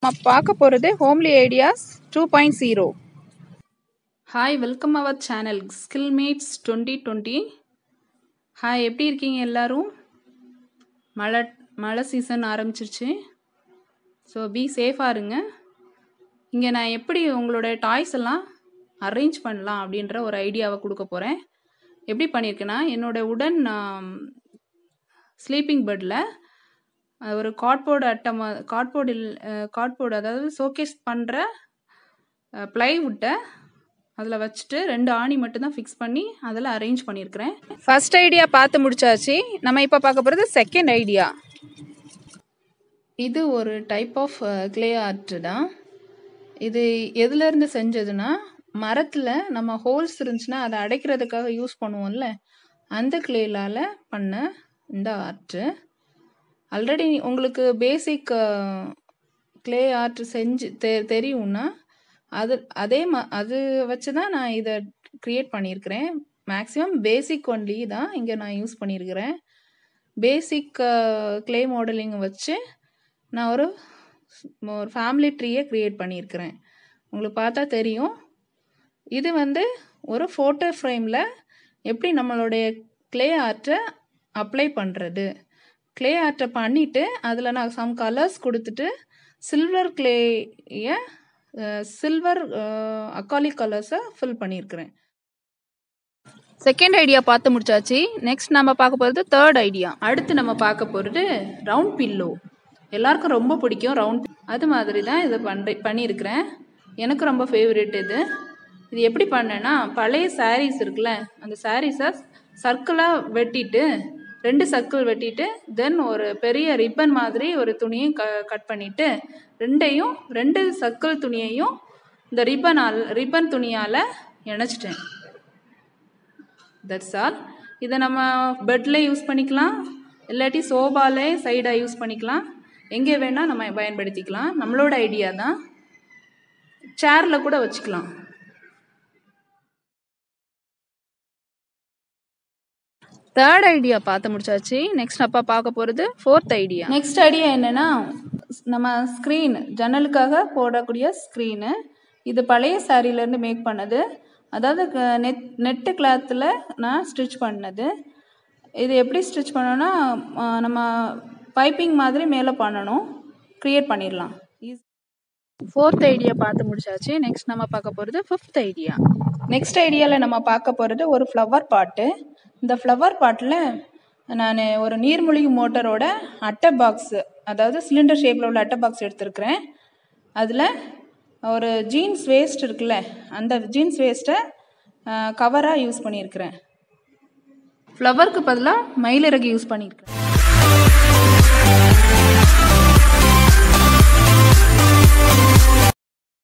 நம்ம பார்க்க போகிறது homely ideas two point zero hi welcome our channel skill mates twenty twenty hi எப்படி இருக்கீங்க எல்லாரும் மழை மழை சீசன் ஆரம்பிச்சிருச்சு ஸோ பி சேஃபாக இருங்க இங்கே நான் எப்படி உங்களோட டாய்ஸ் எல்லாம் அரேஞ்ச் பண்ணலாம் அப்படின்ற ஒரு ஐடியாவை கொடுக்க போகிறேன் எப்படி பண்ணியிருக்கேன்னா என்னோட உடன் ஸ்லீப்பிங் பெட்டில் ஒரு கார்ட்போர்டு அட்டை மா கார்ட்போர்டு இல் கார்ட்போர்டு அதாவது ஷோகேஸ் பண்ணுற ப்ளைவுட்டை அதில் வச்சுட்டு ரெண்டு ஆணி மட்டும்தான் ஃபிக்ஸ் பண்ணி அதில் அரேஞ்ச் பண்ணியிருக்கிறேன் ஃபர்ஸ்ட் ஐடியா பார்த்து முடிச்சாச்சு நம்ம இப்போ பார்க்க போகிறது செகண்ட் ஐடியா இது ஒரு டைப் ஆஃப் கிளே ஆர்ட் தான் இது எதுலேருந்து செஞ்சதுன்னா மரத்தில் நம்ம ஹோல்ஸ் இருந்துச்சுன்னா அதை அடைக்கிறதுக்காக யூஸ் பண்ணுவோம்ல அந்த கிளேலால் பண்ண இந்த ஆர்ட்டு ஆல்ரெடி உங்களுக்கு பேசிக் கிளே ஆர்ட் செஞ்சு தெ தெரியும்னா அது அதே மா அது வச்சு தான் நான் இதை க்ரியேட் பண்ணியிருக்கிறேன் மேக்ஸிமம் பேசிக் ஒன்லி தான் இங்கே நான் யூஸ் பண்ணியிருக்கிறேன் பேசிக் கிளே மாடலிங் வச்சு நான் ஒரு ஒரு ஃபேமிலி ட்ரீயை க்ரியேட் பண்ணியிருக்கிறேன் உங்களுக்கு பார்த்தா தெரியும் இது வந்து ஒரு ஃபோட்டோ ஃப்ரேமில் எப்படி நம்மளுடைய கிளே ஆர்ட்டை அப்ளை பண்ணுறது கிளே ஆர்ட்டை பண்ணிவிட்டு அதில் நான் சம் கலர்ஸ் கொடுத்துட்டு சில்வர் கிளேயை சில்வர் அக்காலிக் கலர்ஸை ஃபில் பண்ணியிருக்கிறேன் செகண்ட் ஐடியா பார்த்து முடிச்சாச்சு நெக்ஸ்ட் நம்ம பார்க்க போகிறது தேர்ட் ஐடியா அடுத்து நம்ம பார்க்க போகிறது ரவுண்ட் பில்லோ எல்லாருக்கும் ரொம்ப பிடிக்கும் ரவுண்ட் அது மாதிரி தான் இதை பண்ண பண்ணியிருக்கிறேன் எனக்கு ரொம்ப ஃபேவரெட் இது இது எப்படி பண்ணேன்னா பழைய சாரீஸ் இருக்குல்ல அந்த சாரீஸை சர்க்கிளாக வெட்டிட்டு ரெண்டு சர்க்கிள் வெட்டிட்டு தென் ஒரு பெரிய ரிப்பன் மாதிரி ஒரு துணியை க கட் பண்ணிவிட்டு ரெண்டையும் ரெண்டு சர்க்கிள் துணியையும் இந்த ரிப்பனால் ரிப்பன் துணியால் இணைச்சிட்டேன் தட்ஸ் ஆல் இதை நம்ம பெட்டில் யூஸ் பண்ணிக்கலாம் இல்லாட்டி சோபாலே சைடாக யூஸ் பண்ணிக்கலாம் எங்கே வேணால் நம்ம பயன்படுத்திக்கலாம் நம்மளோட ஐடியா தான் சேரில் கூட வச்சுக்கலாம் தேர்ட் ஐடியா பார்த்து முடிச்சாச்சு நெக்ஸ்ட் அப்பா பார்க்க போகிறது ஃபோர்த் ஐடியா நெக்ஸ்ட் ஐடியா என்னென்னா நம்ம ஸ்க்ரீன் ஜன்னலுக்காக போடக்கூடிய ஸ்க்ரீனு இது பழைய சாரியிலேருந்து மேக் பண்ணது அதாவது நெட் நெட்டு கிளாத்தில் நான் ஸ்டிச் பண்ணது இது எப்படி ஸ்டிச் பண்ணோன்னா நம்ம பைப்பிங் மாதிரி மேலே பண்ணணும் க்ரியேட் பண்ணிடலாம் ஃபோர்த் ஐடியா பார்த்து முடிச்சாச்சு நெக்ஸ்ட் நம்ம பார்க்க போகிறது ஃபிஃப்த் ஐடியா நெக்ஸ்ட் ஐடியாவில் நம்ம பார்க்க போகிறது ஒரு ஃப்ளவர் பாட்டு இந்த ஃப்ளவர் பாட்டில் நான் ஒரு நீர்மூழ்கி மோட்டரோட அட்டை பாக்ஸு அதாவது சிலிண்டர் ஷேப்பில் உள்ள அட்டை பாக்ஸ் எடுத்திருக்கிறேன் அதில் ஒரு ஜீன்ஸ் வேஸ்ட் இருக்குல்ல அந்த ஜீன்ஸ் வேஸ்ட்டை கவராக யூஸ் பண்ணியிருக்கிறேன் ஃப்ளவருக்கு பதிலாக மயிலிறகு யூஸ் பண்ணியிருக்கிறேன்